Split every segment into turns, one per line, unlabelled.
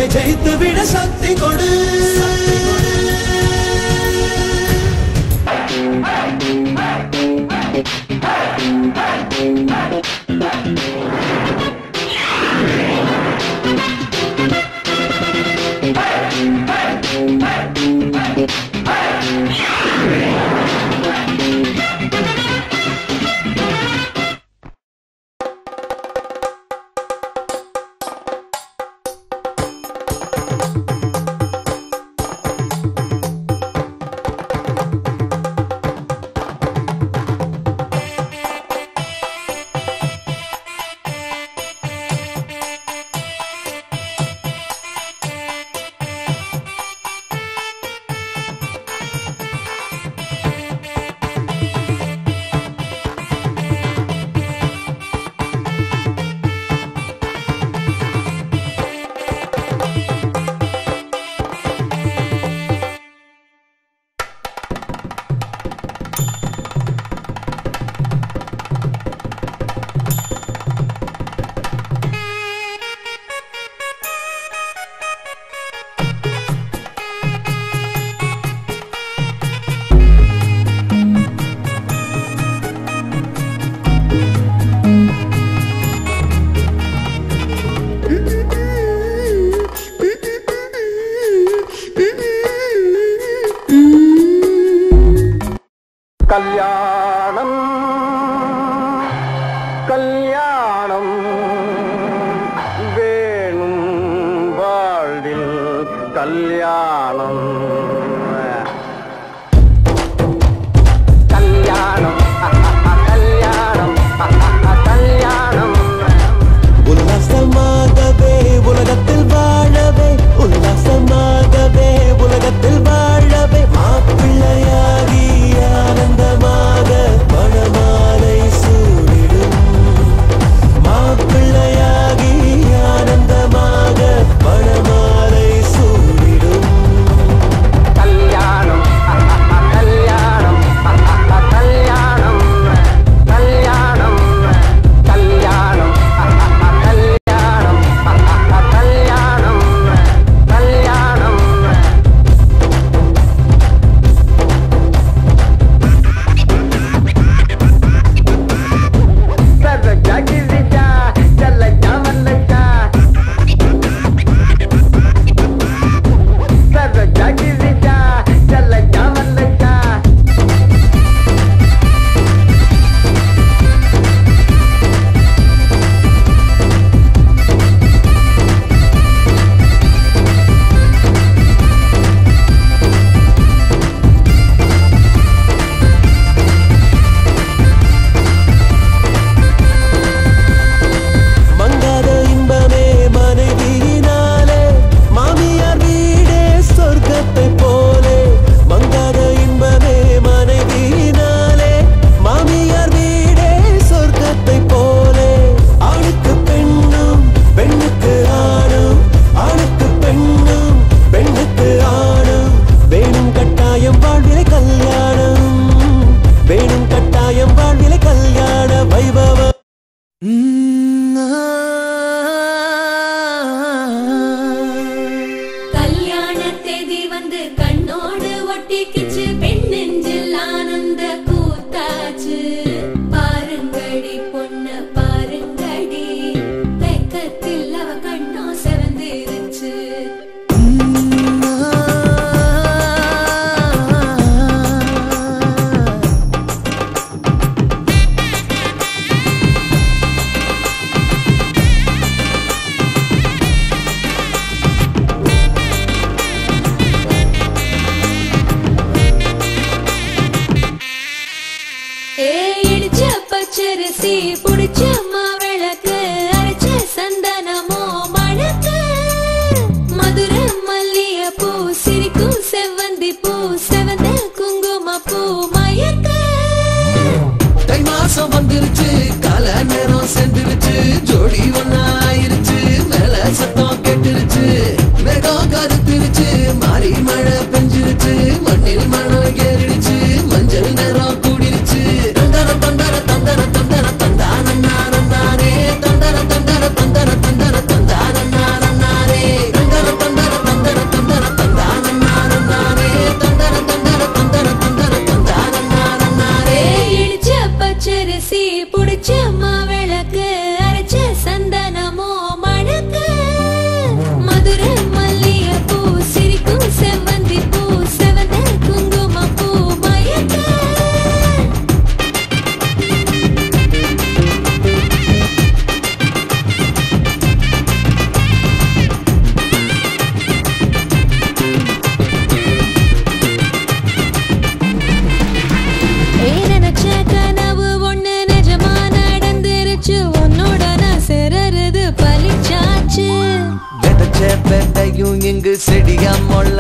என்னை ஜெயித்து விட சக்தி கொடு
கல்யாணம் கல்யாணம் வேணும் வாழ்வில் கல்யாணம் கல்யாணம் கல்யாணம் கல்யாணம்
உல்லாசமாகவே உலகத்தில் வாழவே உல்லாசமாகவே உலகத்தில் வாழவே மாப்பிள்ளையாகி ஆனந்தமாக மணமாலை சூடிடும் மாப்பிள்ளையாகி ஆனந்தமாக மணமாலை சூடிடும்
கல்யாணம் கல்யாணம் கல்யாணம் கல்யாணம் கல்யாணம் கல்யாணம் கல்யாணம் கல்யாணம் சரஜா கிரிஜா ஜல்லஜா மல்லஜா சரஜா கிரிஜா ஜல்லஜா மல்லஜா
மங்காத இன்பமே மனைவியினாலே மாமியார் வீடே சொர்க்கத்தை போலே மங்காத இன்பமே மனைவியினாலே மாமியார் வீடே சொர்க்கத்தை போலே ஆணுக்கு பெண்ணும் பெண்ணுக்கு ஆணும் ஆணுக்கு பெண்ணும் பெண்ணுக்கு ஆணும் வேணும் கட்டாயம் வாழ்விலை கல்யாணம் வேணும் கட்டாயம் வாழ்விலை கல்யாண வைபவம்
கல்யாண தேதி வந்து கண்ணோடு ஒட்டிக்கிச்சு பெண் நெஞ்சில் ஆனந்த கூத்தாச்சு பாருங்கடி பொண்ண பாருங்கடி வெக்கத்தில் அவ கண்ணோ செவந்திருச்சு ஏ இடிச்ச பச்சரிசி புடிச்ச மாவிளக்கு அரைச்ச சந்தனமோ மணக்கு மதுர மல்லிய பூ சிரிக்கும் செவ்வந்தி பூ செவந்த குங்கும பூ மயக்க
தை மாசம் வந்துருச்சு கால நேரம் சென்றுருச்சு ஜோடி ஒன்னா ஆயிருச்சு மேல சத்தம் கெட்டுருச்சு மேகம் கருத்துருச்சு மாறி மழை பெஞ்சிருச்சு மண்ணில் மணம் ஏறிடுச்சு மஞ்சள் நேரம் கூடிருச்சு தந்தர தந்தர தந்தர தந்தர தந்தான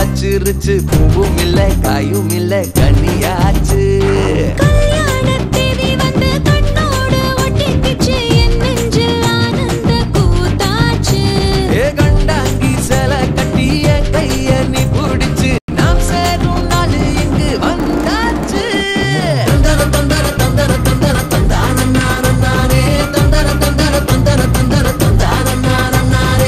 வச்சிருச்சு பூவும் இல்ல காயும் இல்ல கனியாச்சு
கல்யாணத் தேதி வந்து கண்ணோடு ஒட்டிக்கிச்சு, என் நெஞ்சில் ஆனந்த கூத்தாச்சு.
ஏ கண்டாங்கி சில கட்டி என் கைய நீ புடிச்சு நாம் சேரும் நாள் இங்கு வந்தாச்சு தந்தர தந்தர தந்தர தந்தர தந்தான நானே தந்தர தந்தர தந்தர தந்தர தந்தான நானே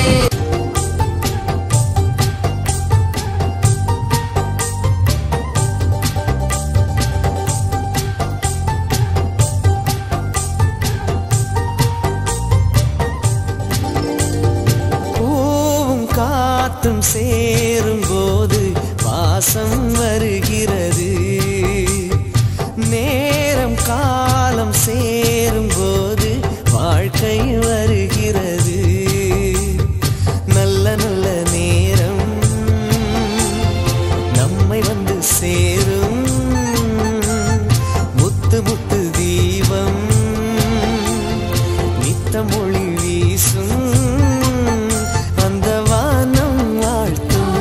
பூவும் காத்தும் சேரும் போது வாசம் வருகிறது நேரம் காலம் சேரும் போது வாழ்க்கை வருகிறது நல்ல நல்ல நேரம் நம்மை வந்து சேரும் முத்து முத்து தீபம் நித்தம் ஒளி வீசும் அந்த வானம் வாழ்த்தும்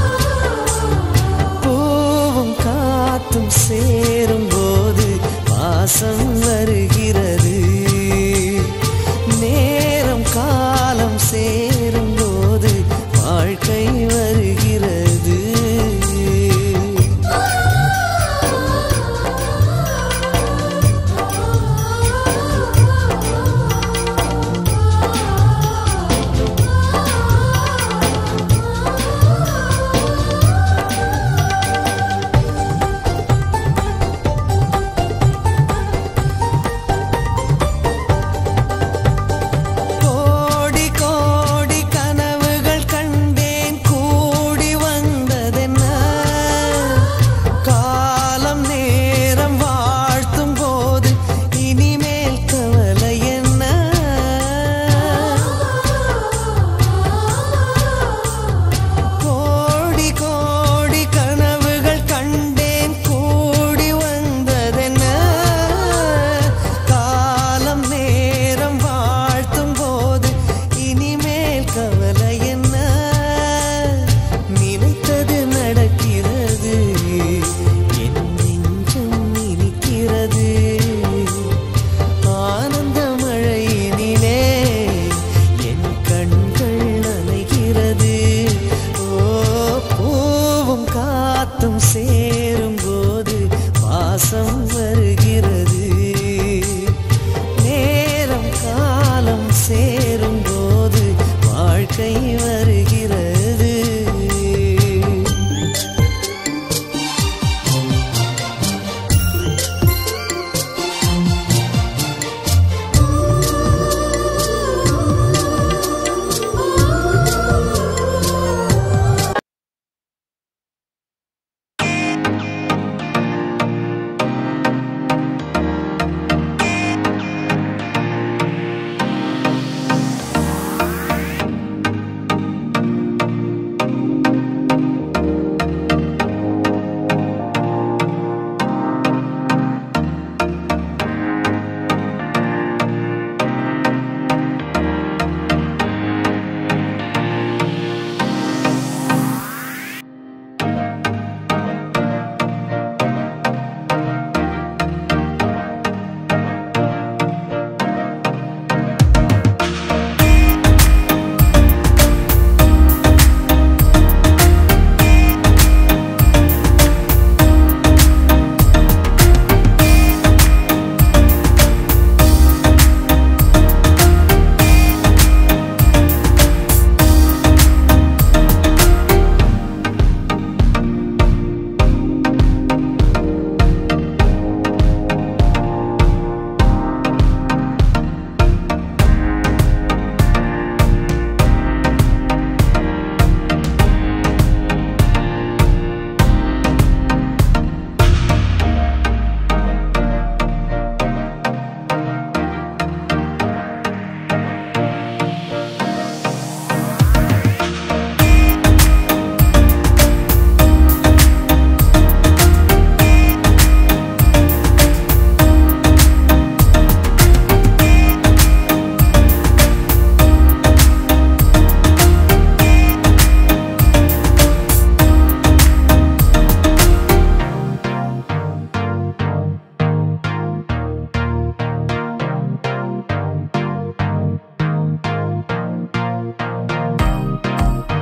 பூவும் காத்தும் சேரும் போது வாசம் வருகிறது நேரம் காலம் சேரும் போது வாழ்க்கை வருகிறது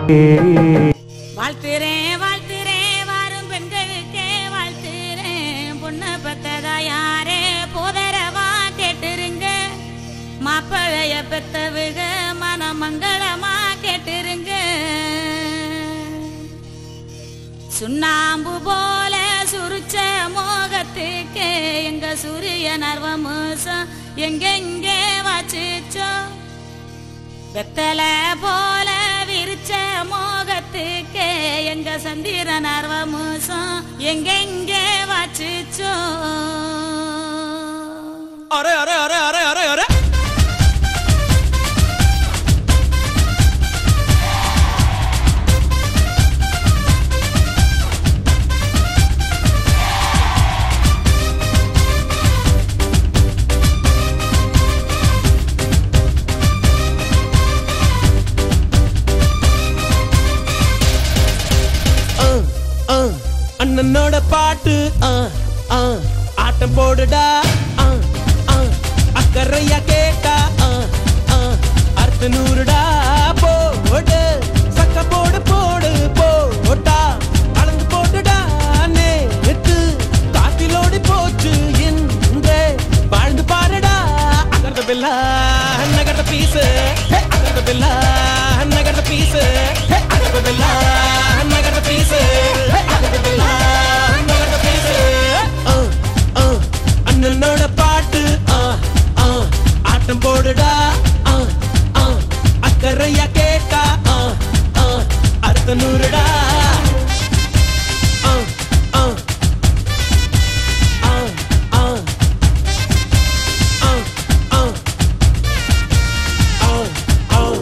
வாழ்த்துறேன் வாழ்த்துறேன் வரும் பெண்களுக்கே வாழ்த்துறேன் பொண்ணு பெத்ததா யாரே போதரவா கேட்டுருங்க மாப்பிளைய பெத்தவுக மனமங்களமா கேட்டுருங்க சுண்ணாம்பு போல சுருச்ச மோகத்துக்கு எங்க சூரிய நர்வமோசம் எங்கெங்கே வாச்சிச்சோ வெத்தல போல விரிச்ச மோகத்துக்கு எங்க சந்திர நர்வமோசம் எங்கெங்கே வாச்சிச்சோ
அரே அரே அரே அரே அரே அரே அஹ், அஹ், அண்ணனோட பாட்டு அஹ், அஹ், ஆட்டம் போடுடா அஹ், அஹ், அக்கறையா கேட்டா அஹ், அஹ், அர்த்த நூறுடா போடு சக்க போடு போடு போட்டா கலந்து போட்டுடா நேத்து காத்திலோடி போச்சு இன்றே வாழ்ந்து பாருடா அகர்த பில்லா நகர்த பீசு அகர்த பில்லா நகர்த பீசு அகர்த பில்லா நகர்த பீசு அகர்த பில்லா நகர்த பீசு அஹ், அஹ், அண்ணனோட பாட்டு அஹ், அஹ், ஆட்டம் போடுடா அஹ், அஹ், அக்கறையா கேட்டா அஹ், அஹ், அர்த்த நூறுடா அஹ், அஹ், அஹ், அஹ், அஹ், அஹ், அஹ், அஹ்.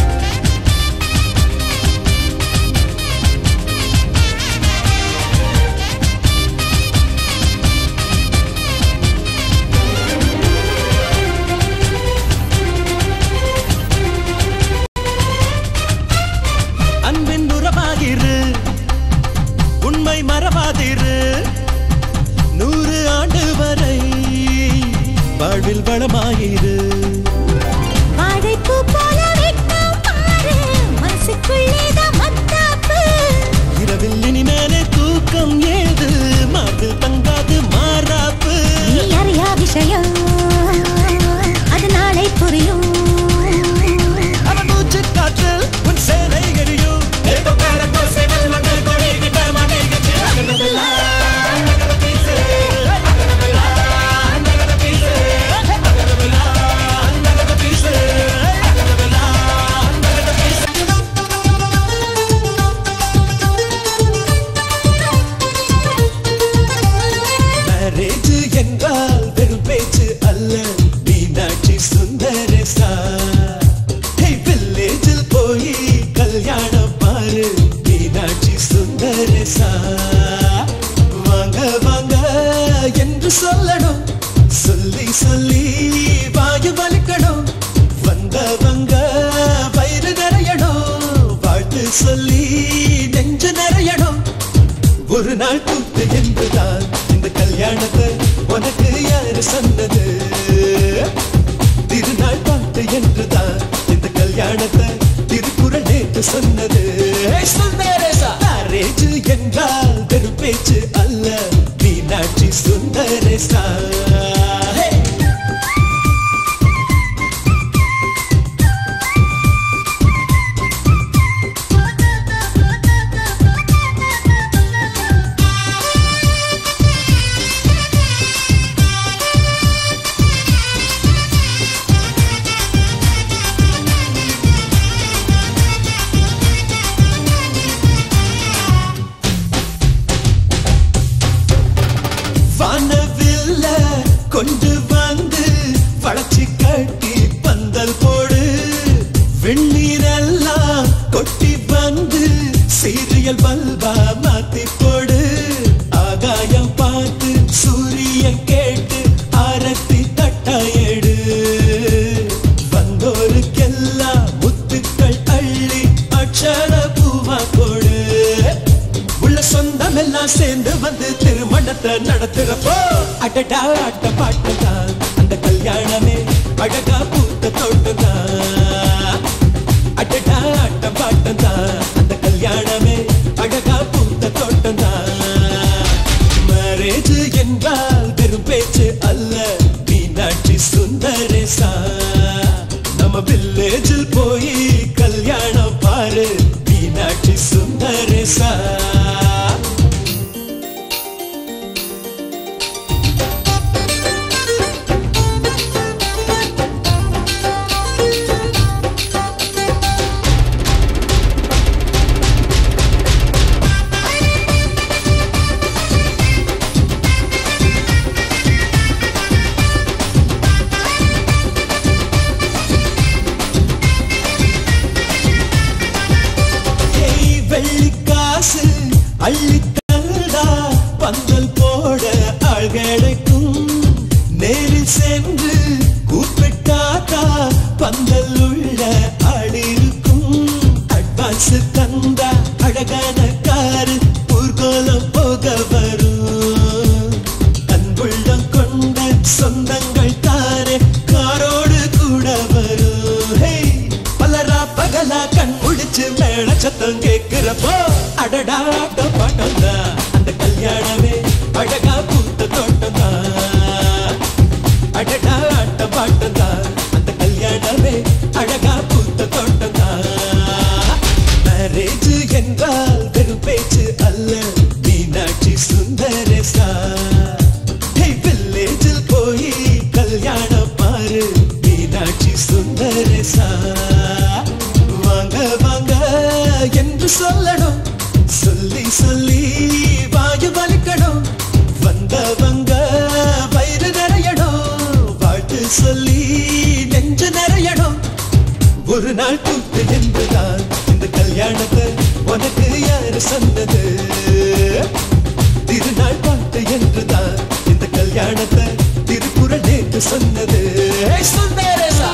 அன்பின் உறவாகிரு உண்மை மறவாதிரு நூறு ஆண்டு வரை வாழ்வில் வளமாயிரு
வாழைப்பூ போல வெட்கம் பாரு மனசுக்குள்ளேதான் மத்தாப்பு
இரவில் இனிமேலே தூக்கம் ஏது மார்பில் தங்காது மாறாப்பு
நீ அறியா விஷயம் அது நாளை புரியும்
அவன் மூச்சு காற்றில் உன் சேலை எரியும் மேரேஜ் என்றால் வெறும் பேச்சு அல்ல மீனாட்சி சுந்தரேசா வில்லேஜில் போய் கல்யாணம் பாரு மீனாட்சி சுந்தரேசா வாங்க வாங்க என்று சொல்லணும் சொல்லி சொல்லி வாயு வலிக்கணும் வந்தவங்க வயிறு நிறையணும் வாழ்த்து சொல்லி நெஞ்சு நிறையணும் ஒரு நாள் கூத்து என்றுதான் இந்த கல்யாணத்தை உனக்கு யாரு சொன்னது திருநாள் பாட்டு என்றுதான் இந்த கல்யாணத்தை திருக்குறள் நேற்று சொன்னது மேரேஜ் என்றால் வெறும் பேச்சு அல்ல மீனாட்சி சுந்தரேசா Hey! வானவில்ல கொண்டு வந்து வளர்ச்சி கட்டி பந்தல் போடு வெந்நீரெல்லாம் கொட்டி வந்து சீரியல் பல்பா மாத்தி போடு ஆகாயம் பார்த்து சூரியன் கேட்டு ஆரத்தி தட்டாயடு வந்தோருக்கெல்லாம் முத்துக்கள் அள்ளி அக்ஷர பூவா கொடு உள்ள சொந்தம் எல்லாம் சேர்ந்து வந்து திருமணத்தை நடத்துறப்போ அடடா அட்ட பாட்டுதான் அந்த கல்யாணமே அழகா பூத்த தோட்டம்தான் அடடா அட்ட பாட்டுதான்
அல்ல மீனாட்சி சுந்தரேசா நம்ம வில்லேஜில் போய் கல்யாணம் பாரு மீனாட்சி சுந்தரேசா ஏய் வெள்ளிக்காசு அள்ளித்தந்தா பந்தல் போட ஆள் கிடைக்கும் நேரில் சென்று கூப்பிட்டாக்கா பந்தல் உள்ள ஆள் இருக்கும் அட்வான்ஸ் தந்தா அழகான காரு ஊர்கோலம் போக வரும் அன்புள்ளம் கொண்ட சொந்தங்கள் தானே காரோடு கூட வரும் ஹே பலரா பகலா கண் முடிச்சு மேல சத்தம் கேக்குறப்போ அடடா ஆட்டம் பாட்டம் தான் அந்த கல்யாணமே அழகா பூத்த தோட்டம் தான் அடடா ஆட்டம் பாட்டம் தான் அந்த கல்யாணமே அழகா பூத்த தோட்டம் தான் மேரேஜ் என்றால் வெறும் பேச்சு அல்ல மீனாட்சி சுந்தரேசா ஹே வில்லேஜில் போய் கல்யாணம் பாரு மீனாட்சி சுந்தரேசா வாங்க வாங்க என்று சொல்லணும் சொல்லி சொல்லி வாயு வலிக்கணும் வந்தவங்க வயிறு நிறையணும் வாழ்த்து சொல்லி நெஞ்சு நிறையணும் ஒரு நாள் கூத்து என்புதான் இந்த கல்யாணத்தை உனக்கு யாரு சொன்னது திருநாள் பாட்டு என்றுதான் இந்த கல்யாணத்தை திருக்குறள் நேற்று சொன்னது ஏய் சுந்தரேசா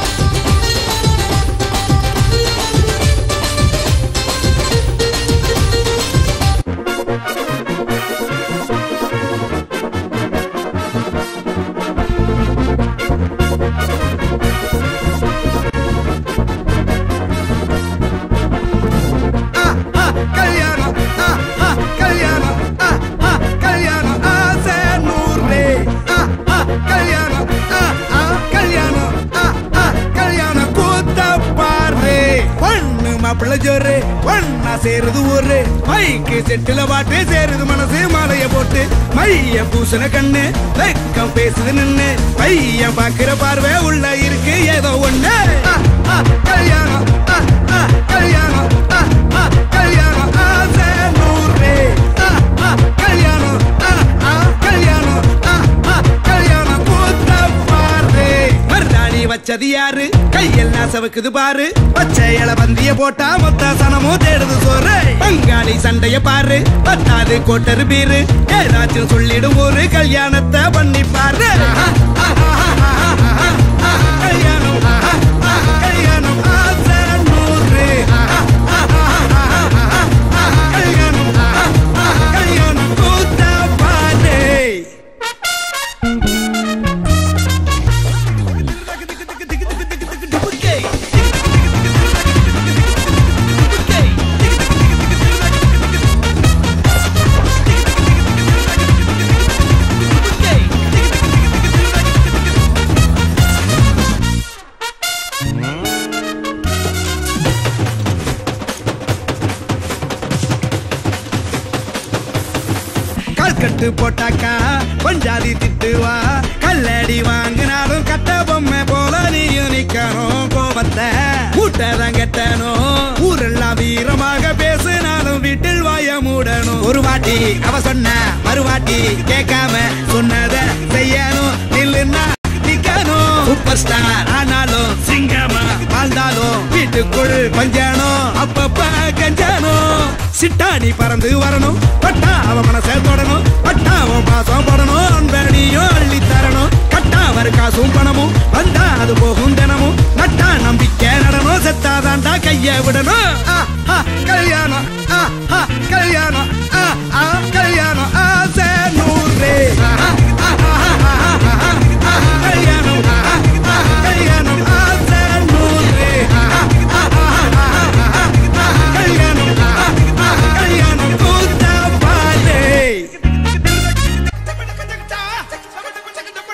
கல்யாணம் ஆ, ஆ, கல்யாணம் ஆ, ஆ, கல்யாணம் ஆசை நூறு ஆ, ஆ, கல்யாணம் ஆ, ஆ, கல்யாணம் ஆ, ஆ, கல்யாணம் கூத்த பாரு பொண்ணு மாப்பிள்ள ஜோரு ஒன்னா சேருது ஊரு மைக்கு செட்டுல பாட்டு சேருது மனசு மாலைய போட்டு மைய பூசண கண்ணு வெக்கம் பேசுது நின்னு பையன் பாக்குற பார்வை உள்ள இருக்கு ஏதோ ஒண்ணு ஆ, ஆ, கல்யாணம் ஆ, ஆ, கல்யாணம் ஆ, ஆ, கல்யாணம் ஆசை நூறு ஆ, ஆ, கல்யாணம் ஆ, ஆ, கல்யாணம் ஆ, ஆ, கல்யாணம் கூத்த பாரு மருதாணி வச்சது யாரு கையெல்லாம் சவுக்குது பாரு பச்சை இல பந்திய போட்டா மொத்த சனமும் தேடுது சோறு பங்காளி சண்டைய பாரு பத்தாது கோட்டரு பீரு ஏதாச்சும் சொல்லிடும் ஒரு கல்யாணத்தை பண்ணி பாரு கல்யாணம் கல்யாணம் ஆசை நூறு கல்யாணம் கல்யாணம் கூத்த பாரு கட்டு போட்டாக்கா பஞ்சாதி திட்டுவா கல்லடி வாங்கினாலும் கட்ட பொம்மை போல நீயும் நிக்கணும் கோபத்தை கூட்டதான் கெட்டணும் ஊரெல்லாம் வீரமாக பேசினாலும் வீட்டில் வாய மூடணும் ஒரு வாட்டி அவ சொன்ன மறுவாட்டி கேட்காம சொன்னத செய்யணும் நில்லுன்னா நிக்கணும் சூப்பர் ஸ்டார் ஆனாலும் சிங்கமா வாழ்ந்தாலும் வீட்டுக்குள் பஞ்சானும் அப்பப்ப கஞ்சானும் சிட்டாணி பறந்து வரணும் பட்டா அவ மனசை தொடணும் பட்டா அவன் பாசம் படணும் அன்பனியும் அள்ளி தரணும் கட்டா வரு காசும் பணமும் வந்தா அது போகும் தினமும் நட்டா நம்பிக்கை நடணும் செத்தாதான்டா கைய விடணும் ஆ, ஆ, கல்யாணம் ஆ, ஆ, கல்யாணம் ஆ, ஆ, கல்யாணம் ஆசை நூறு ஆ, ஆ, ஆ, ஆ, ஆ, ஆ, ஆ, கல்யாணம் ஆ, ஆ, கல்யாணம் ஆசை நூறு ஆ, ஆ, ஆ, ஆ, ஆ, ஆ, கல்யாணம் ஆ, ஆ, கல்யாணம் கூத்த பாரு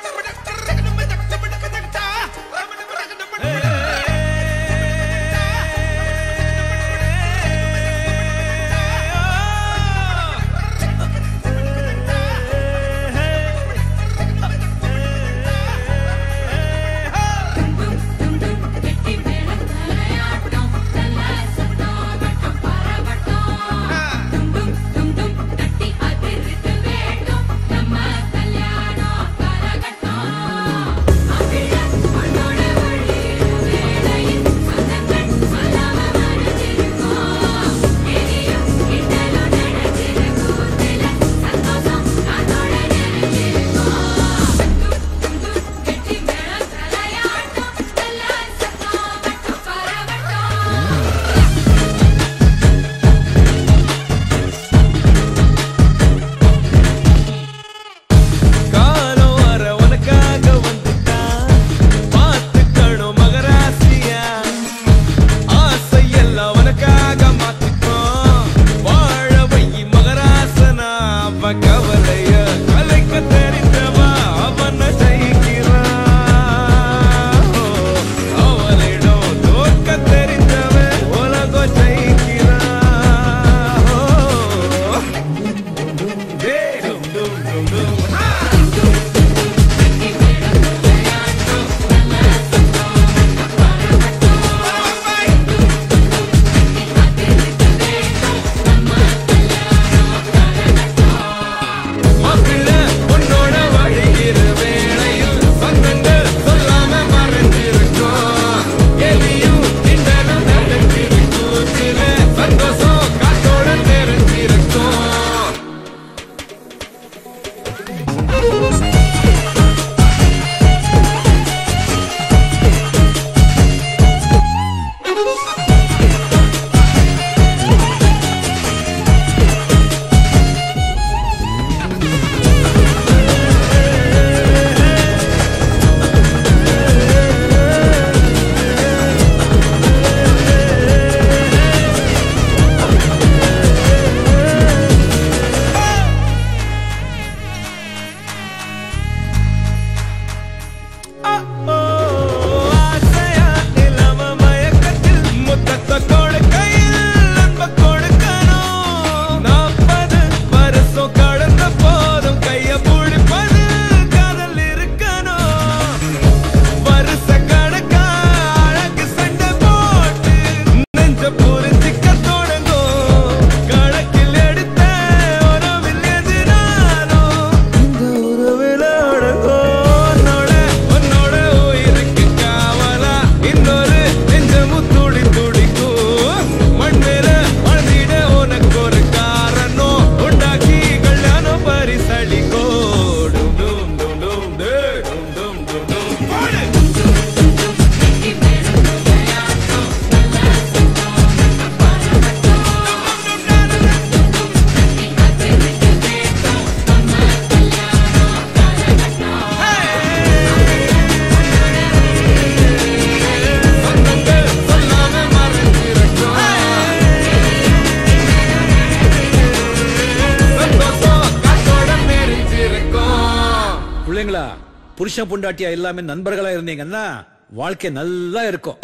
புருஷன் பொண்டாட்டியா எல்லாமே நண்பர்களா இருந்தீங்கன்னா வாழ்க்கை நல்லா இருக்கும்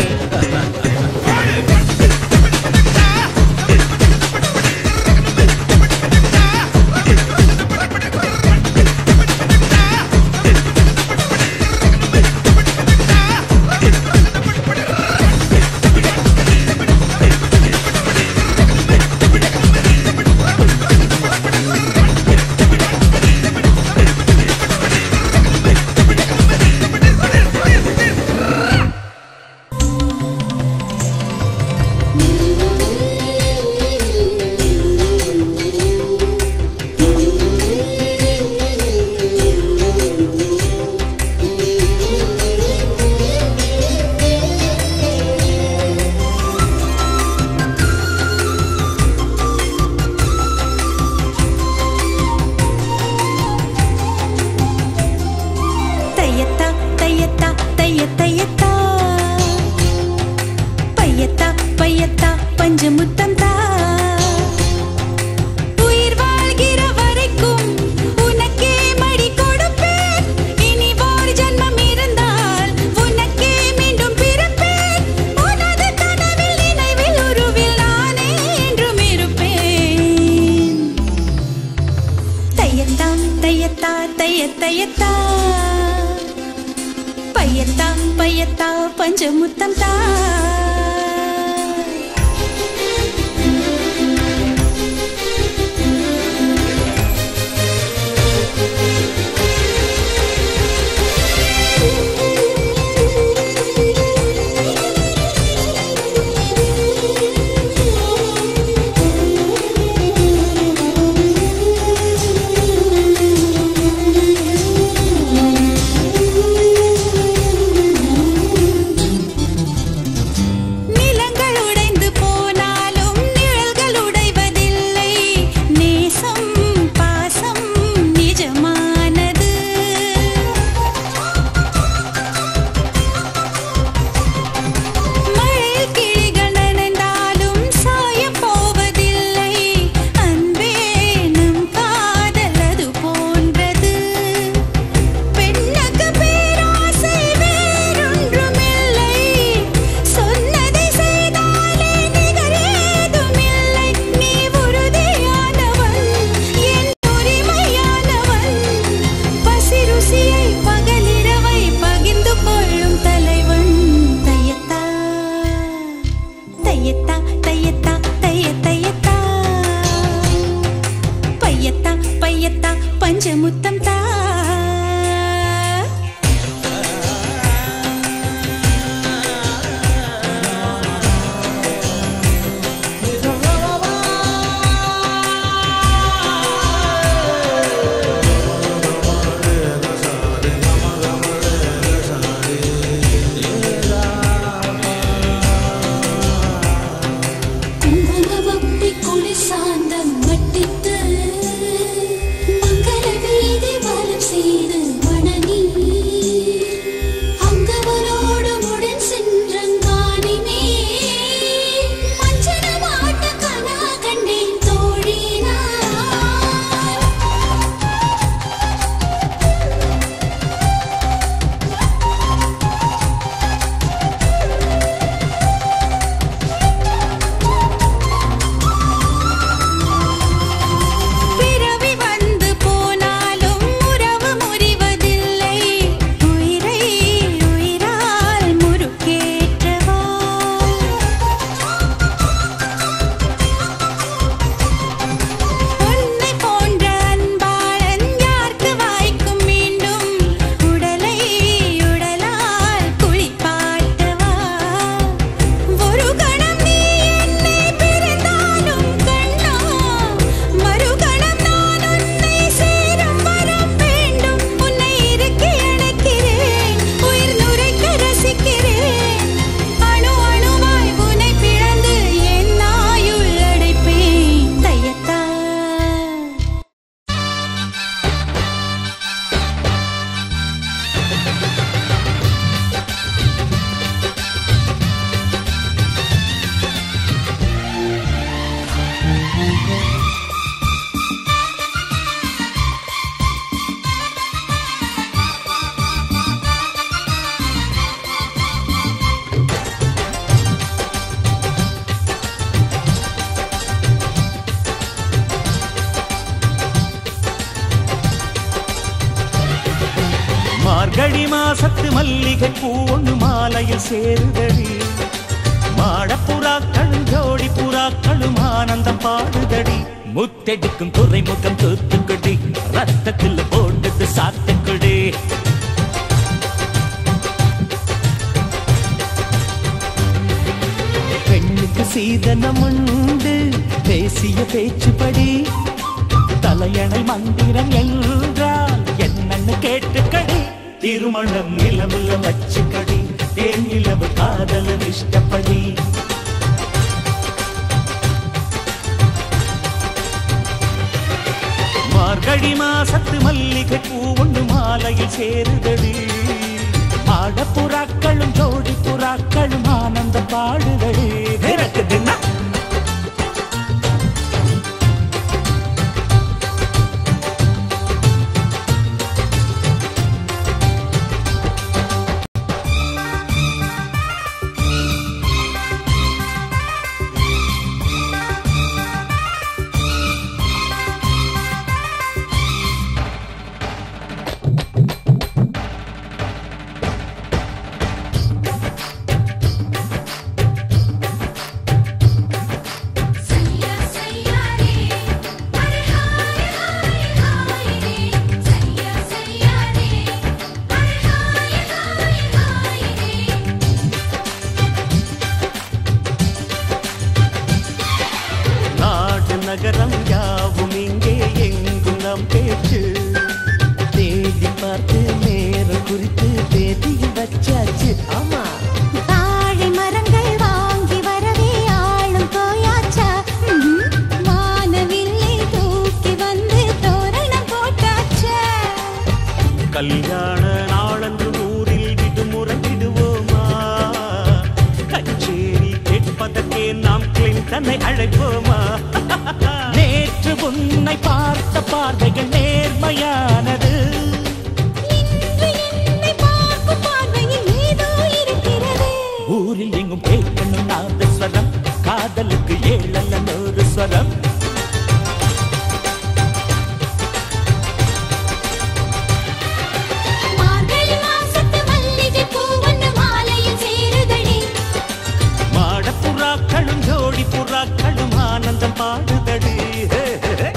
தையத்தா தையத்தா தைய தையத்தா பையத்தா பையத்தா பஞ்சு முத்தம் தா உயிர் வாழ்கிற வரைக்கும் உனக்கே மடி கொடுப்பேன் இனி ஒரு ஜென்மம் இருந்தால் உனக்கே மீண்டும் பிறப்பேன் உனது கனவில் நினைவில் உருவில் நானே என்றும் இருப்பேன் தையத்தா தையத்தா தைய தையத்தா பையத்தா பையத்தா பஞ்சமுத்தம் தா
மார்கழி மாசத்து மல்லிகை பூ ஒண்ணு மாலையில் சேருதடி மாடப்புறாக்களும் ஜோடி புறாக்களும் ஆனந்தம் பாடுதடி முத்தெடுக்கும் துறைமுகம் தூத்துக்குடி ரத்தத்தில் போட்டது சாத்துக்குடி பெண்ணுக்கு சீதனம் உண்டு பேசிய பேச்சுப்படி தலையணை மந்திரம் என்றால் என்னன்னு கேட்டுக்கடி திருமணம் நிலவுல வச்சுக்கடி தேன் நிலவு காதலன் இஷ்டப்படி மார்கழி மாசத்து மல்லிகை பூ ஒன்று மாலையில் சேருதடி ஆடப்புறாக்களும் ஜோடி புறாக்களும் ஆனந்த பாடுதடி எனக்கு தின்னா
சையா சையா ரே அரே ஹாய் ஹாய் ஹாய் ரே சையா சையா ரே அரே ஹாய் ஹாய் ஹாய் ரே
நாடு நகரம் யாவும் இங்கே எங்கும் நம் பேச்சு தேடி பார்த்து நேரம் குறித்து தேதி வச்சாச்சு ஆமா
தாழை மரங்கள் வாங்கி வரவே ஆளும் போயாச்சா வானவில்லை தூக்கி வந்து தோரணம் போட்டாச்சா
கல்யாண நாளன்று ஊரில் விடுமுறை விடுவோமா கச்சேரி கேட்பதற்கே நாம் கிளின்டனை அழைப்போமா நேற்று உன்னை பார்த்த பார்வைகள் நேர்மையானது
இன்று என்னை பார்க்கும் பார்வையில் ஏதோ இருக்கிறது
ஊரில் எங்கும் கேட்கணும் நாதஸ்வரம் காதலுக்கு ஏழல்ல நூறு ஸ்வரம்
மார்கழி மாசத்து மல்லிகை பூவண்ண மாலையில் சேருதடி
மாடப்புறாக்களும் ஜோடி புறாக்களும் ஆனந்தம் பாடுதடி ஹே, ஹே, ஹே.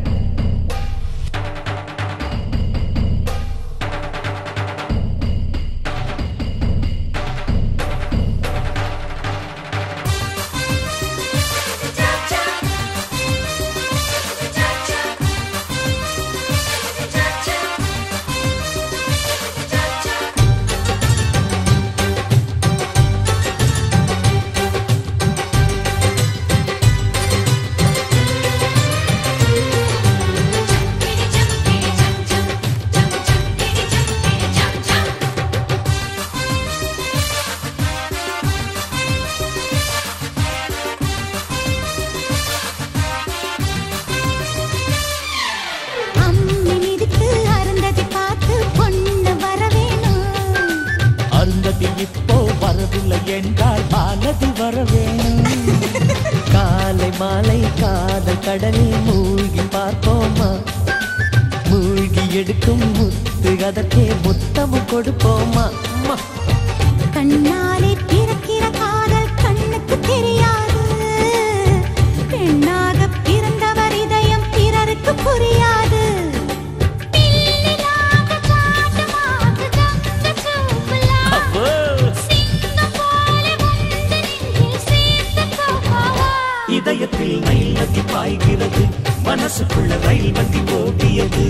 அம்மி மிதித்து அருந்ததி பார்த்து பொண்ணு வரவேணும்
அருந்ததி இப்போ வரவில்லை என்றால் பாலதி வரவேணும் காலை மாலை காதல் கடலில் மூழ்கி பார்ப்போமா மூழ்கி எடுக்கும் முத்து அதற்கே முத்தமும் கொடுப்போமா அம்மா.
கண்ணாலே பிறக்கிற காதல் கண்ணுக்கு தெரியாது பெண்ணாக பிறந்தவர் இதயம் பிறருக்கு புரியாது பிள்ளையாக காட்டமாக கங்க சூப்பலா
அப்போ
சிங்கம் போல வந்து நெஞ்சில் சேர்த்துக்கோவா
இதயத்தில் ரயில் நதி பாய்கிறது மனசுக்குள்ள ரயில் வண்டி ஓடியது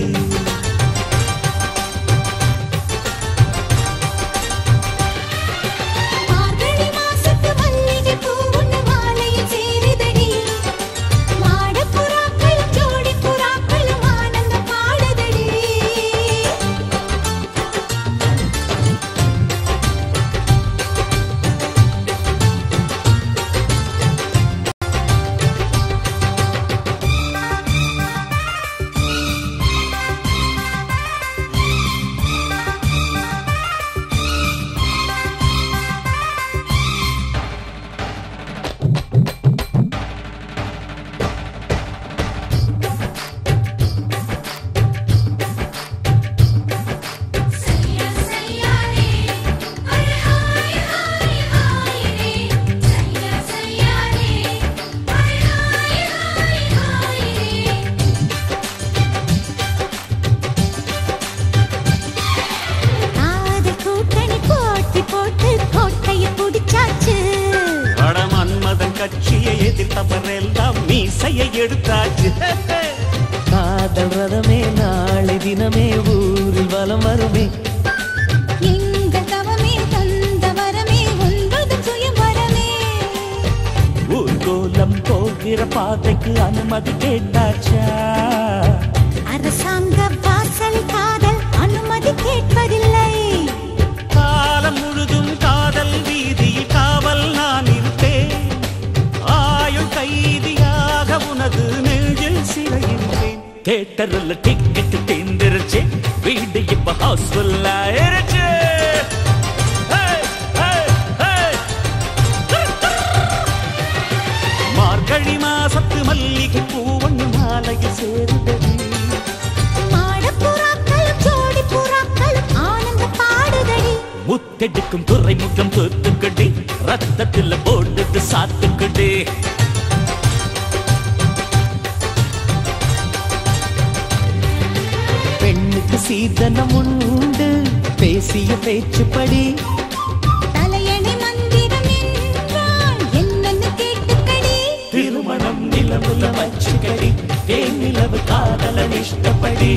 மார்கழி மாசத்து மல்லிகை பூ ஒண்ணு மாலையில் சேருதடி மாடப் புறாக்களும் ஜோடி புறாக்களும் ஆனந்தம் பாடுதடி
ஆ மீசையை எடுத்தாச்சு காதல் ரதமே நாளை தினமே ஊரில் வலம் வருமே
எங்கள் தவமே தந்த வரமே ஒன்பது சுயம்பரமே
ஊர்கோலம் போகிற பாதைக்கு அனுமதி கேட்டாச்சா
அரசாங்க வாசல் காதல் அனுமதி கேட்பதில்லை
காலம் முழுதும் காதல் வீதியில் காவல் நான் இருப்பேன் ஆயுள் கைதியாக உனது நெஞ்சில் சிறையிருப்பேன் தேட்டரில் டிக்கெட் தேர்ந்துருச்சு வீடு இப்ப ஹவுஸ்ஃபுல் ஆயிருச்சு Hey, hey, hey. மார்கழி மாசத்து மல்லிகை பூவண்ணு மாலையில் சேருதடி
மாடப்புறாக்களும் ஜோடி புறாக்களும் ஆனந்த பாடுதடி
முத்தெடுக்கும் துறைமுகம் தூத்துக்குடி ரத்தத்தில் போடுது சாத்துக்குடி பெண்ணுக்கு சீதனம் உண்டு பேசிய பேச்சுப்படி
தலையணை மந்திரம் என்றால் என்னன்னு கேட்டுக்கடி
திருமணம் நிலவுல வச்சுக்கடி தேன் நிலவு காதலன் இஷ்டப்படி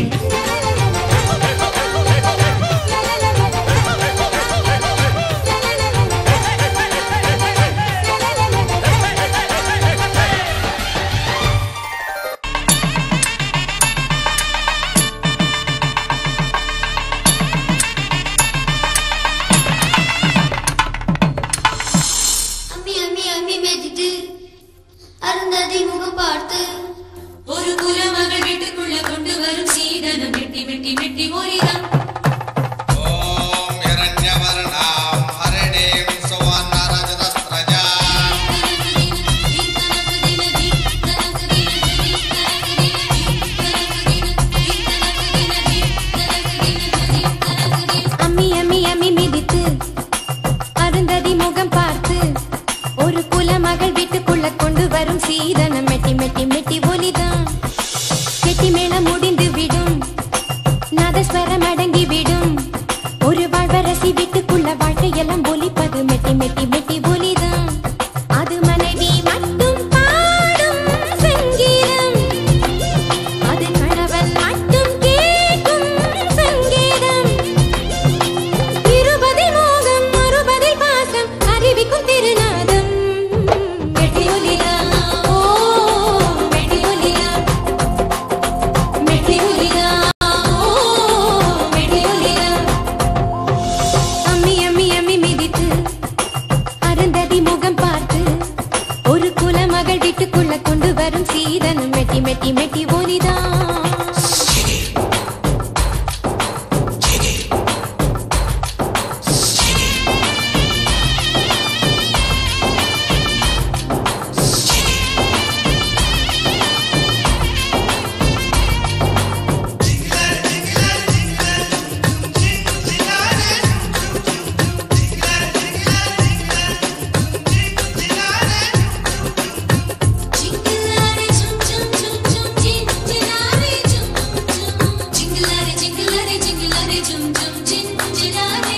அம்மி அம்மி அம்மி மெதித்து அருந்ததி முகம் பார்த்து
ஒரு குலமகள் வீட்டுக்குள்ள கொண்டு வரும் சீதனம் மெட்டி மெட்டி மெட்டி மொழிதான்
அம்மி அம்மி அம்மி மிதித்து அருந்ததி முகம் பார்த்து ஒரு குலமகள் வீட்டுக்குள்ள கொண்டு வரும் சீதனம் மெட்டி மெட்டி மெட்டி ஒலிதான் கெட்டி மேளம் முடிந்து விடும் நாதஸ்வரம் அடங்கி விடும் ஒரு வாழ்வரசி வீட்டுக்குள்ள வாழ்க்கையெல்லாம் ஒலிப்பது மெட்டி மெட்டி மெட்டி ஒலிதான் அது மனைவி மட்டும் பாடும் சங்கீதம் அது கணவன் மட்டும் கேட்கும் சங்கீதம் இருபதில் மோகம் அறுபதில் பாசம் அறிவிக்கும் திருநாதம் மெட்டி ஒலிதா ஓ மெட்டி ஒலிதா மெட்டி ஒலிதா ஓ மெட்டி ஒலிதா அம்மி அம்மி அம்மி மிதித்து அருந்ததி முகம் பார்த்து ஒரு குலமகள் வீட்டுக்குள்ள கொண்டு வரும் சீதனம் மெட்டி மெட்டி மெட்டி ஒலிதான்
ஜிங்கிளாரே ஜும் ஜும் ஜும் ஜும் ஜிங்கிளாரே ஜும் ஜும் ஜிங்கிளாரே ஜிங்கிளாரே ஜிங்கிளாரே ஜும் ஜும் ஜிங்கிளாரே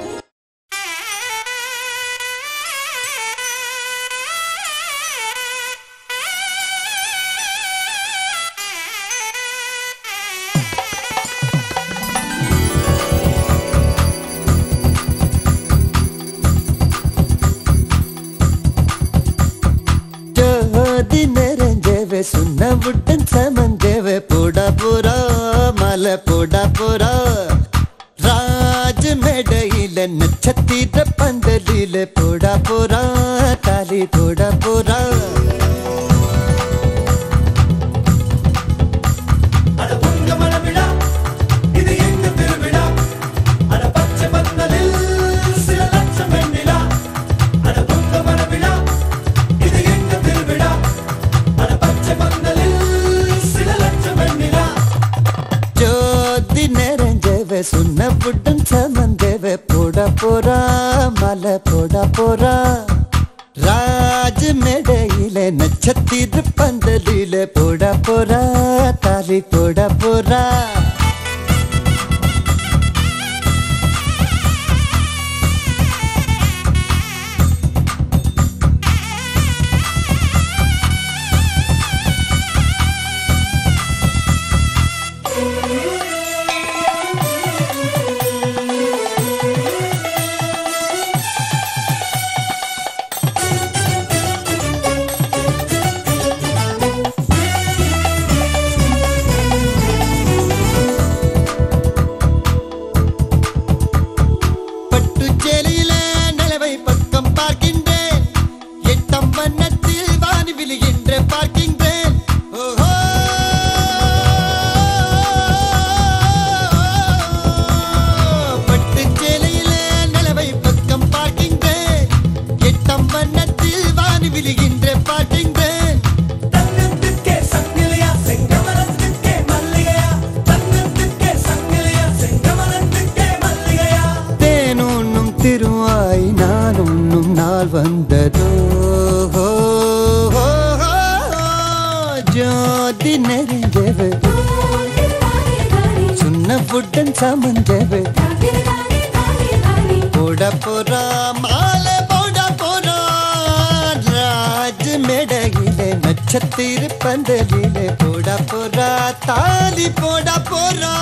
ஜோதி நிறைஞ்சவே சுண்ணவுடன் சமஞ்சவே போடா போரா மலை போடா போரா ராஜ மேடையில நட்சத்திர பந்தலில போடா போரா தாலி போடா போரா
அட உங்க மனவிழா இது எங்க திருவிழா அட பச்சை பந்தலில் சில லட்சம் வெண்ணிலா அட உங்க மனவிழா இது எங்க திருவிழா அட பச்சை பந்தலில் சில லட்சம் வெண்ணிலா
ஜோதி நிறைஞ்சவே சுண்ணவுடன் சமஞ்சவே போடா போரா மலை போடா போரா ராஜ மேடையில நட்சத்திர பந்தலில போடா போரா தாலி போடா போரா சேலையில நிலவை பக்கம் பார்க்கின்றேன் எட்டம் வண்ணத்தில் வானி விழுகின்ற பார்க்கின்றேன் ஓஹோ பட்டு சேலையில நிலவை பக்கம் பார்க்கின்றேன் எட்டம் வண்ணத்தில் வானி விழுகின்ற பார்க்கின்றேன்
தன்னத்துக்கே சங்கிலியா செங்கமலத்துக்கே மல்லிகையா தன்னத்துக்கே சங்கிலியா செங்கமலத்துக்கே மல்லிகையா
தேனுண்ணும் திருவாய் நான் உண்ணும் நாள் வந்ததோ ஜோதி நெறிஞ்சவு சுண்ண புட்டன் சமஞ்சவு போட போறா மாலை போட போறா ராஜ் மேடையிலே நட்சத்திர பந்தலிலே போட போறா தாலி போட போறா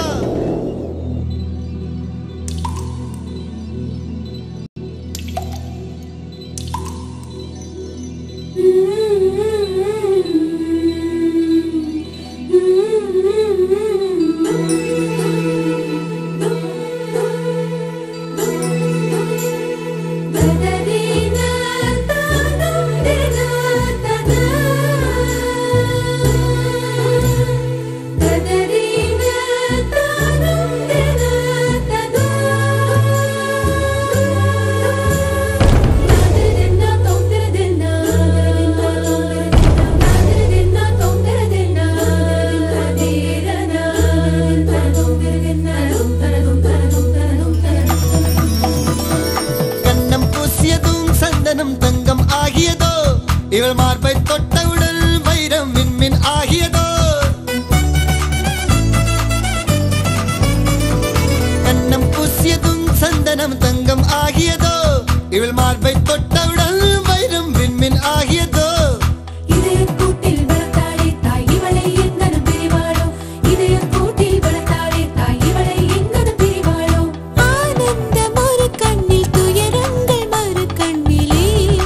கண்ணம் பூசியதும் சந்தனம் தங்கம் ஆகியதோ இவள் மார்பை தொட்டவுடன் வைரம் விண்மின் ஆகியதோ கண்ணம் பூசியதும் சந்தனம் தங்கம் ஆகியதோ இவள் மார்பை தொட்டவுடன் வைரம் விண்மின் ஆகியதோ
இதயக்கூட்டில் வளர்த்தாளே தாய் இவளை எங்கனும் பிரிவாளோ இதயக்கூட்டில் வளர்த்தாளே தாய் இவளை எங்கனும் பிரிவாளோ ஆனந்தம் ஒரு கண்ணில் துயரங்கள் மறு கண்ணிலே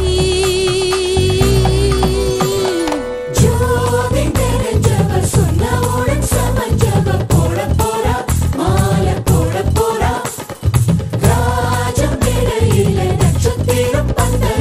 ஜோதி தெரிஞ்சவர் சொன்னவுடன் சமஞ்சவ போட போறா மாலை போட போறா ராஜம் இடையில நட்சத்திரம் பந்தல்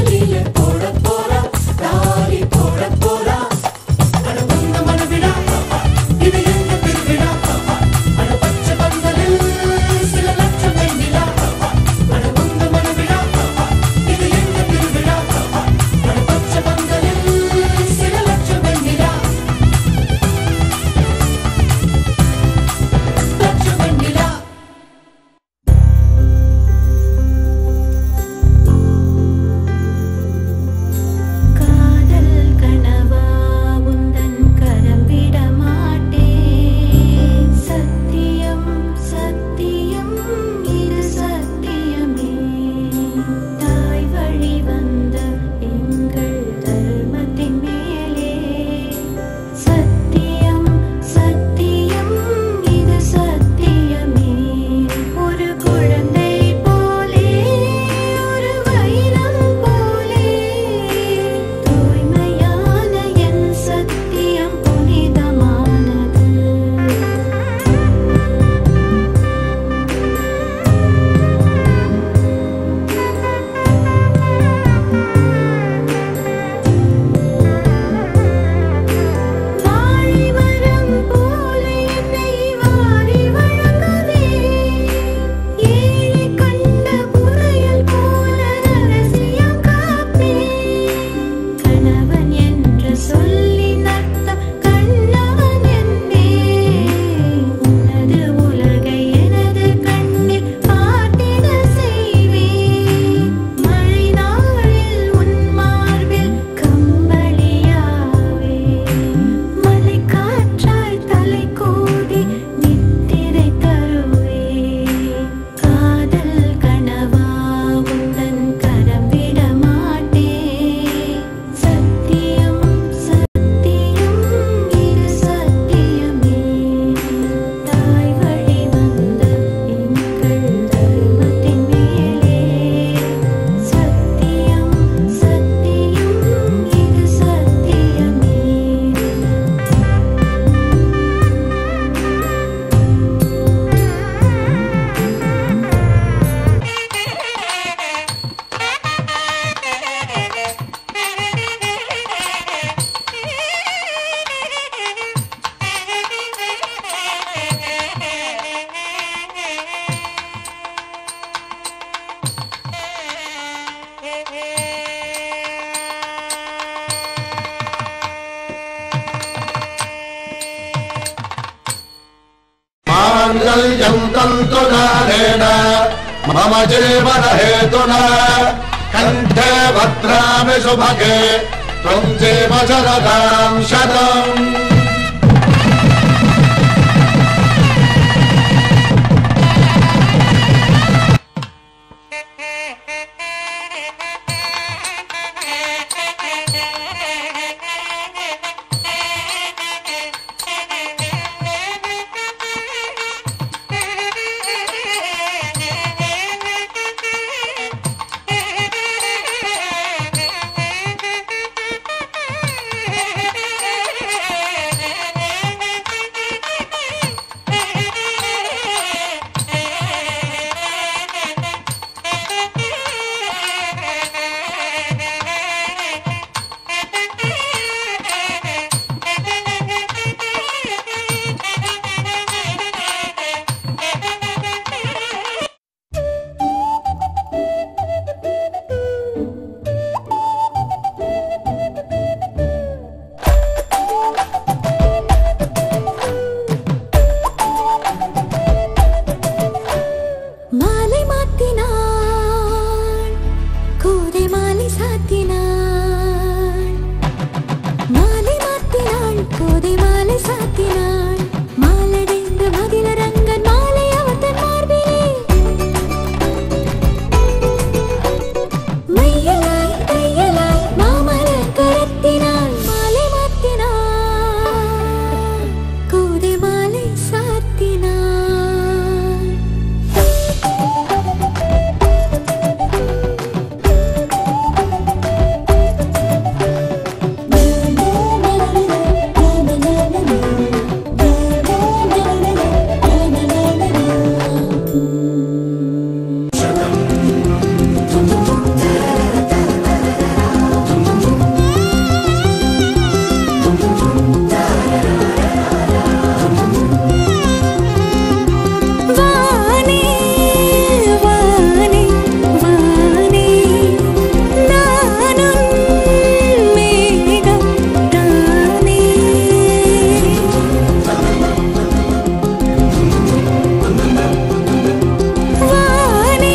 माङ्गल्यम् तन्तुनारेण मम जीवनहेतुना कण्ठे भद्रामि सुभगे त्वम् जीव शरदाम् शतम्
மாலை மாத்தினாள் கோதை மாலை சாத்தினாள் மாலை மாத்தினாள் கோதை மாலை சாத்தினாள் மாலடைந்த மதிலரங்கன் மாலை அவர் தன் மார்பிலே மையலாய் கையலாய் மாமலர் கரத்தினாள் மாலை மாத்தினாள் கோதை மாலை சாத்தினாள் வானே வானே வானே நானும் மேகம் தானே வானே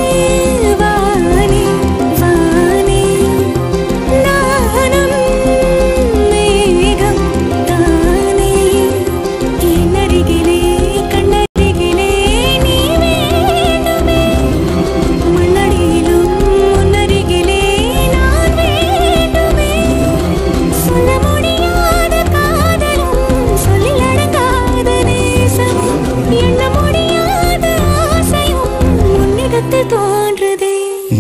வானே வானே நானும் மேகம் தானே கண்ணருகிலே கண்ணருகிலே நீ வேண்டுமே மண்ணடியிலும் முன்னருகிலே நான் வேண்டுமே சொல்ல முடியாத காதலும் சொல்லில் அடங்காத நேசமும் எண்ண முடியாத ஆசையும் உன்னிடத்தில் தோன்றுதே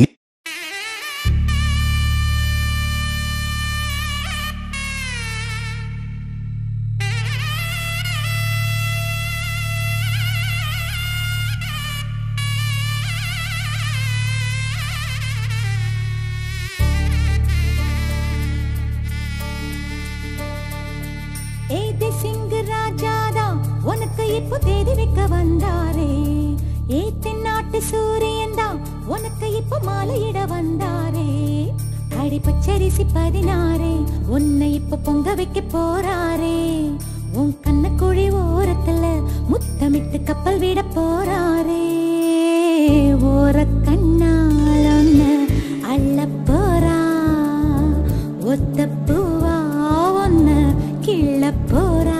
ஏதி சிங்கு ராஜாதா உனக்கு இப்போ தேதி வைக்க வந்தாரே ஏ தென்னாட்டு சூரியன் தான் உனக்கு இப்போ மாலையிட வந்தாரே அடி பச்சரிசி பதினாரே உன்னை இப்போ பொங்க வைக்க போறாரே உன் கண்ணக்குழி ஓரத்துல முத்தமிட்டு கப்பல் விட போறாரே ஓர கண்ணால் ஒன்னு அள்ள போறா ஒத்த பூவா ஒன்னு கிள்ள போறா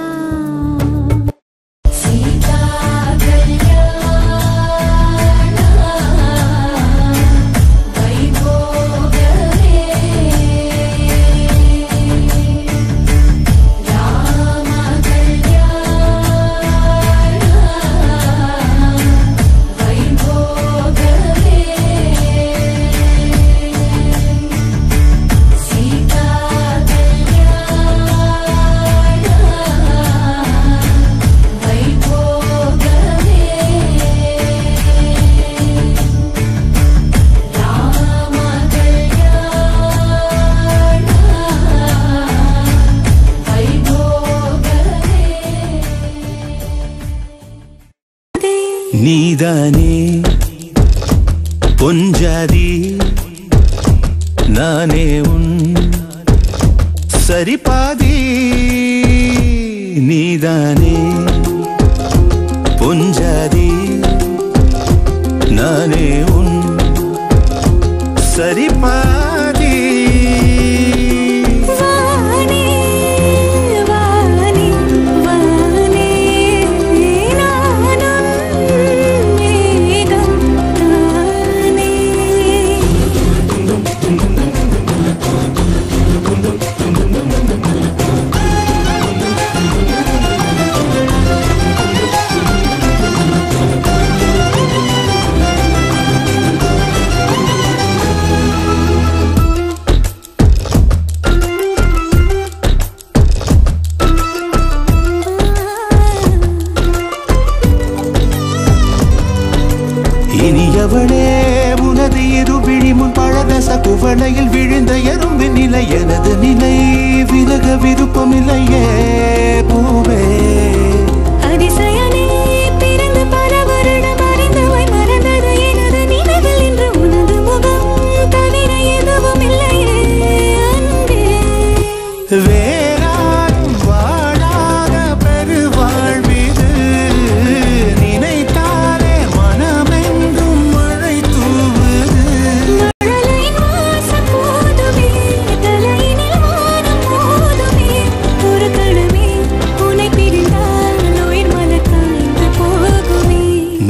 சீதா
நீதானே பொஞ்சாதி நானே உன் சரி பாதி நீதானே பொஞ்சாதி நானே உன் சரி பாதி
வானே வானே வானே நானும் மேகம் தானே
இனியவளே உனது இரு விழி முன் பழரச குவளையில் விழுந்த எறும்பின் நிலை எனது நிலை விலக விருப்பமில்லையே பூவே
அதிசயனே பிறந்து பல வருடம் அறிந்தவை மறந்தது எனது நினைவில் இன்று உனது முகம் தவிர எதுவும் இல்லையே அன்பே
வேறாரும் வாழாத பெருவாழ்விது நினைத்தாலே மனமெங்கும் மழை தூவுது
மழலையின் வாசம் போதுமே தலையினில் வானம் போதுமே ஒரு கணமே உன்னை பிரிந்தால் உயிர் மலர் காய்ந்து போகுமே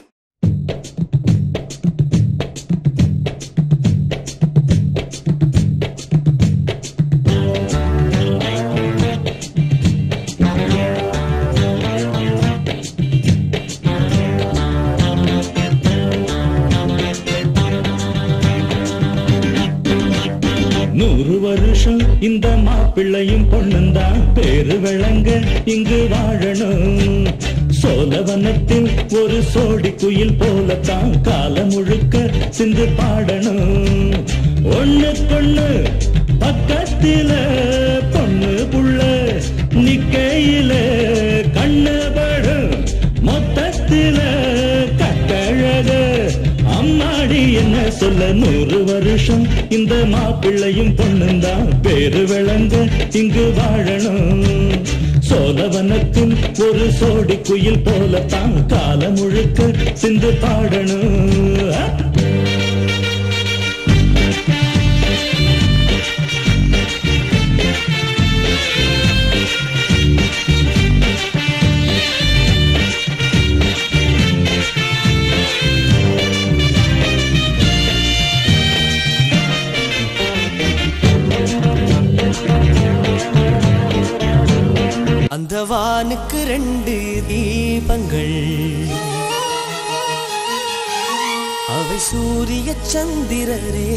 நூறு வருஷம் இந்த மாப்பிள்ளையும் பொண்ணுந்தான் பேரு விளங்க இங்கு வாழணும் சோழவனத்தில் ஒரு சோடி குயில் போலத்தான் காலம் முழுக்க சிந்து பாடணும் ஒண்ணுக்கொண்ணு பக்கத்தில பொண்ணு புள்ள நிக்கையில கண்ணு படும் மொத்தத்தில கட்டழக அம்மாடி என்ன சொல்ல நூறு வருஷம் இந்த மாப்பிள்ளையும் பொண்ணுந்தான் பேரு விளங்க இங்கு வாழணும் சோழவனத்தில் ஒரு சோடி குயில் போலத்தான் காலம் முழுக்க சிந்து பாடணும் ஆ!
அந்த வானுக்கு ரெண்டு தீபங்கள் அவை சூரிய சந்திரரே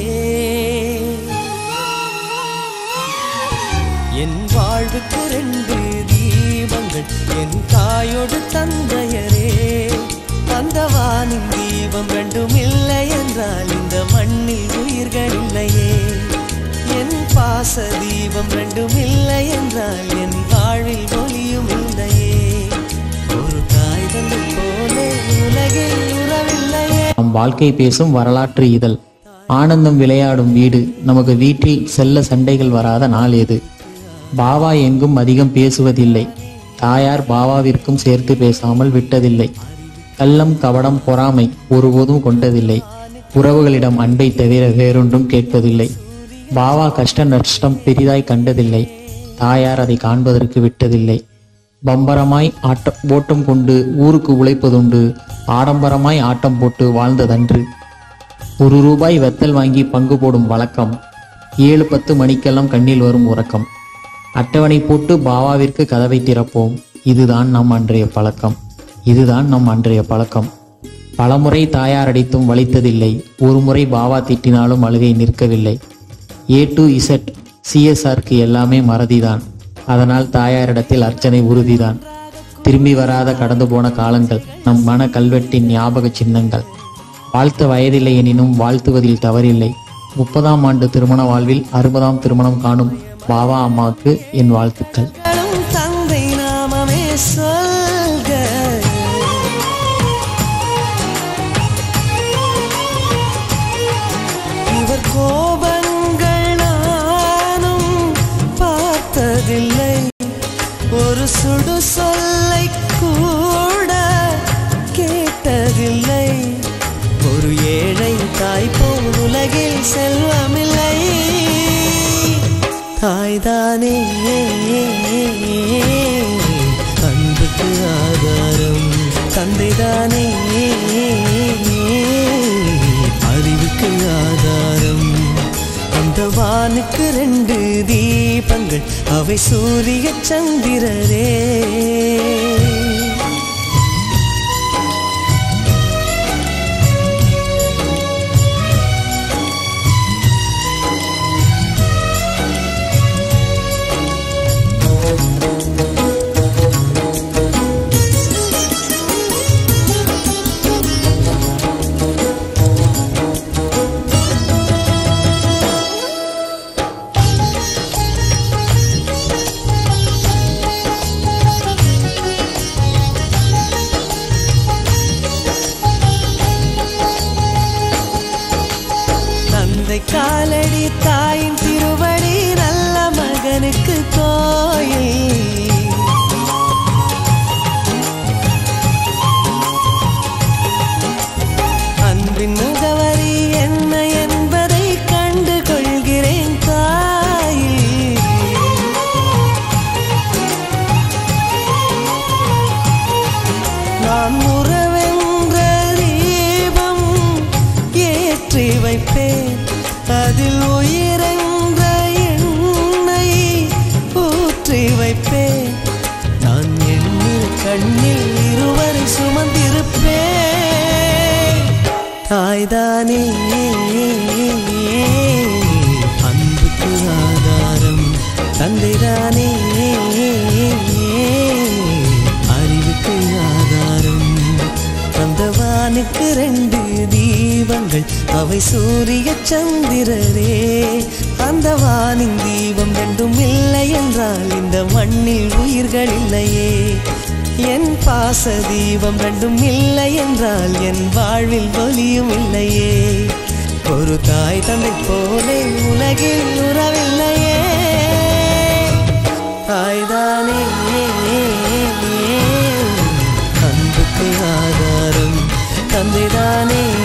என் வாழ்வுக்கு ரெண்டு தீபங்கள் என் தாயோடு தந்தையரே அந்த வானின் தீபம் ரெண்டும் இல்லை என்றால் இந்த மண்ணில் உயிர்கள் இல்லையே என் பாச தீபம் ரெண்டும் இல்லை என்றால் என் வாழ்வில் ஒளியும் இல்லையே ஒரு தாய் தந்தை போலே உலகில் உறவில்லையே
நம் வாழ்க்கை பேசும் வரலாற்று இதழ் ஆனந்தம் விளையாடும் வீடு நமக்கு வீட்டில் செல்ல சண்டைகள் வராத நாள் எது பாவா எங்கும் அதிகம் பேசுவதில்லை தாயார் பாவாவிற்கும் சேர்த்து பேசாமல் விட்டதில்லை கள்ளம் கவடம் பொறாமை ஒருபோதும் கொண்டதில்லை உறவுகளிடம் அன்பை தவிர வேறொன்றும் கேட்பதில்லை பாவா கஷ்ட நஷ்டம் பெரிதாய் கண்டதில்லை தாயார் அதை காண்பதற்கு விட்டதில்லை பம்பரமாய் ஆட்டம் ஓட்டம் கொண்டு ஊருக்கு உழைப்பதுண்டு ஆடம்பரமாய் ஆட்டம் போட்டு வாழ்ந்ததன்று ஒரு ரூபாய் வெத்தல் வாங்கி பங்கு போடும் வழக்கம் ஏழு பத்து மணிக்கெல்லாம் கண்ணில் வரும் உறக்கம் அட்டவணை போட்டு பாவாவிற்கு கதவை திறப்போம் இதுதான் நம் அன்றைய பழக்கம் இதுதான் நம் அன்றைய பழக்கம் பலமுறை தாயார் அடித்தும் வலித்ததில்லை ஒரு முறை பாவா திட்டினாலும் அழுகை நிற்கவில்லை ஏ டு இசட் சிஎஸ்ஆர்க்கு எல்லாமே மறதிதான் அதனால் தாயாரிடத்தில் அர்ச்சனை உறுதிதான் திரும்பி வராத கடந்து போன காலங்கள் நம் மன கல்வெட்டின் ஞாபக சின்னங்கள் வாழ்த்த வயதில்லை எனினும் வாழ்த்துவதில் தவறில்லை முப்பதாம் ஆண்டு திருமண வாழ்வில் அறுபதாம் திருமணம் காணும் பாபா அம்மாவுக்கு என் வாழ்த்துக்கள்
நாளும் தந்தை நாமமே சொல்க இவர் கோபங்கள்
தாய்தானே அறிவுக்கு ஆதாரம் அந்த வானுக்கு ரெண்டு தீபங்கள் அவை சூரிய சந்திரரே தந்தை காலடி தாயின் திருவடி நல்ல மகனுக்கு கோயில் அன்பின் முகவரி என்ன என்பதை கண்டு கொள்கிறேன் தாயில் நான் உறவென்ற தீபம் ஏற்றி வைப்பேன் அதில் உயிரென்ற எண்ணெய் ஊற்றி வைப்பேன் நான் எண்ணில் கண்ணில் இருவரை சுமந்திருப்பேன் தாய்தானே அன்புக்கு ஆதாரம் தந்தைதானே அறிவுக்கு ஆதாரம் அந்த வானுக்கு ரெண்டு தீபங்கள் அவை சூரிய சந்திரரே அந்த வானின் தீபம் ரெண்டும் இல்லை என்றால் இந்த மண்ணில் உயிர்கள் இல்லையே என் பாச தீபம் ரெண்டும் இல்லை என்றால் என் வாழ்வில் ஒலியும் இல்லையே ஒரு தாய் தந்தை போலே உலகில் உறவில்லையே தாய்தானே அன்புக்கு ஆதாரம் தந்தைதானே